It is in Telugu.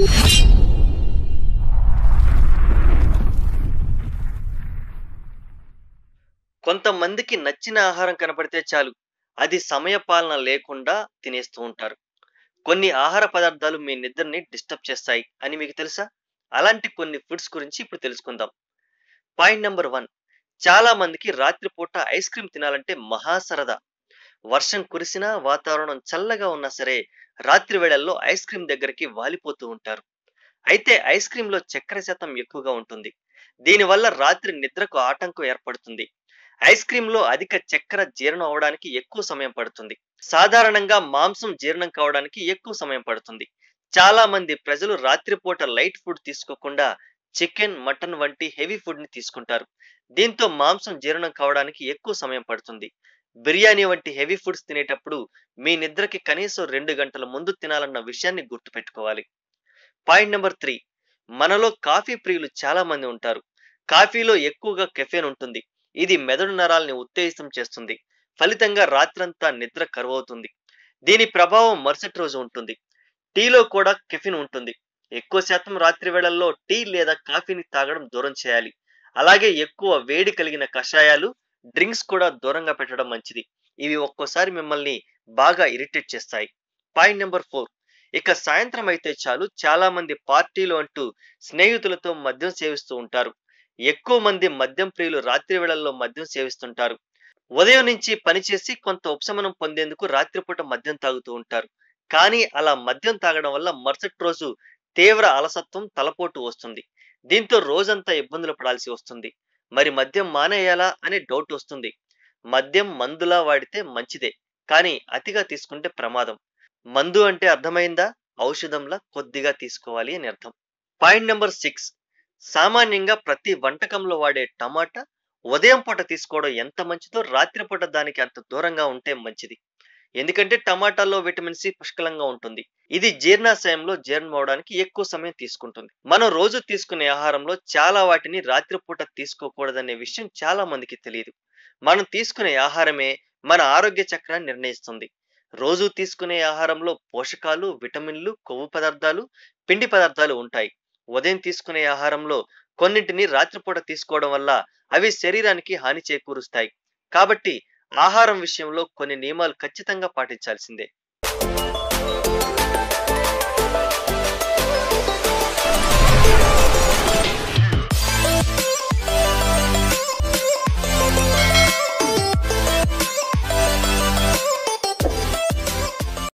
కొంతమందికి నచ్చిన ఆహారం కనపడితే చాలు అది సమయపాలన లేకుండా తినేస్తూ ఉంటారు కొన్ని ఆహార పదార్థాలు మీ నిద్రని డిస్టర్బ్ చేస్తాయి అని మీకు తెలుసా అలాంటి కొన్ని ఫుడ్స్ గురించి ఇప్పుడు తెలుసుకుందాం పాయింట్ నెంబర్ వన్ చాలా మందికి రాత్రిపూట ఐస్ క్రీమ్ తినాలంటే మహా సరదా వర్షం కురిసినా వాతావరణం చల్లగా ఉన్నా సరే రాత్రి వేళల్లో ఐస్ క్రీమ్ దగ్గరికి వాలిపోతూ ఉంటారు అయితే ఐస్ క్రీమ్ లో చక్కెర శాతం ఎక్కువగా ఉంటుంది దీనివల్ల రాత్రి నిద్రకు ఆటంకం ఏర్పడుతుంది ఐస్ క్రీమ్ లో అధిక చక్కెర జీర్ణం అవడానికి ఎక్కువ సమయం పడుతుంది సాధారణంగా మాంసం జీర్ణం కావడానికి ఎక్కువ సమయం పడుతుంది చాలా మంది ప్రజలు రాత్రిపూట లైట్ ఫుడ్ తీసుకోకుండా చికెన్ మటన్ వంటి హెవీ ఫుడ్ ని తీసుకుంటారు దీంతో మాంసం జీర్ణం కావడానికి ఎక్కువ సమయం పడుతుంది బిర్యానీ వంటి హెవీ ఫుడ్స్ తినేటప్పుడు మీ నిద్రకి కనీసం రెండు గంటల ముందు తినాలన్న విషయాన్ని గుర్తుపెట్టుకోవాలి పాయింట్ నెంబర్ త్రీ మనలో కాఫీ ప్రియులు చాలా మంది ఉంటారు కాఫీలో ఎక్కువగా కెఫెన్ ఉంటుంది ఇది మెదడు నరాల్ని ఉత్తేజితం చేస్తుంది ఫలితంగా రాత్రంతా నిద్ర కరువవుతుంది దీని ప్రభావం మరుసటి రోజు ఉంటుంది టీలో కూడా కెఫిన్ ఉంటుంది ఎక్కువ శాతం రాత్రి వేళల్లో టీ లేదా కాఫీని తాగడం దూరం చేయాలి అలాగే ఎక్కువ వేడి కలిగిన కషాయాలు డ్రింక్స్ కూడా దూరంగా పెట్టడం మంచిది ఇవి ఒక్కోసారి మిమ్మల్ని బాగా ఇరిటేట్ చేస్తాయి పాయింట్ నెంబర్ ఫోర్ ఇక సాయంత్రం అయితే చాలు చాలా మంది పార్టీలు అంటూ స్నేహితులతో మద్యం సేవిస్తూ ఉంటారు ఎక్కువ మంది మద్యం ప్రియులు రాత్రి వేళల్లో మద్యం సేవిస్తుంటారు ఉదయం నుంచి పనిచేసి కొంత ఉపశమనం పొందేందుకు రాత్రిపూట మద్యం తాగుతూ ఉంటారు కానీ అలా మద్యం తాగడం వల్ల మరుసటి రోజు తీవ్ర అలసత్వం తలపోటు వస్తుంది దీంతో రోజంతా ఇబ్బందులు పడాల్సి వస్తుంది మరి మద్యం మానేయాలా అనే డౌట్ వస్తుంది మద్యం మందులా వాడితే మంచిదే కానీ అతిగా తీసుకుంటే ప్రమాదం మందు అంటే అర్థమైందా ఔషధంలా కొద్దిగా తీసుకోవాలి అని అర్థం పాయింట్ నెంబర్ సిక్స్ సామాన్యంగా ప్రతి వంటకంలో వాడే టమాటా ఉదయం పూట తీసుకోవడం ఎంత మంచిదో రాత్రిపూట దానికి అంత దూరంగా ఉంటే మంచిది ఎందుకంటే టమాటాల్లో విటమిన్ సి పుష్కలంగా ఉంటుంది ఇది జీర్ణాశయంలో జీర్ణం అవడానికి ఎక్కువ సమయం తీసుకుంటుంది మనం రోజు తీసుకునే ఆహారంలో చాలా వాటిని రాత్రిపూట తీసుకోకూడదనే విషయం చాలా మందికి తెలియదు మనం తీసుకునే ఆహారమే మన ఆరోగ్య చక్రాన్ని నిర్ణయిస్తుంది రోజు తీసుకునే ఆహారంలో పోషకాలు విటమిన్లు కొవ్వు పదార్థాలు పిండి పదార్థాలు ఉంటాయి ఉదయం తీసుకునే ఆహారంలో కొన్నింటిని రాత్రిపూట తీసుకోవడం వల్ల అవి శరీరానికి హాని చేకూరుస్తాయి కాబట్టి ఆహారం విషయంలో కొన్ని నియమాలు ఖచ్చితంగా పాటించాల్సిందే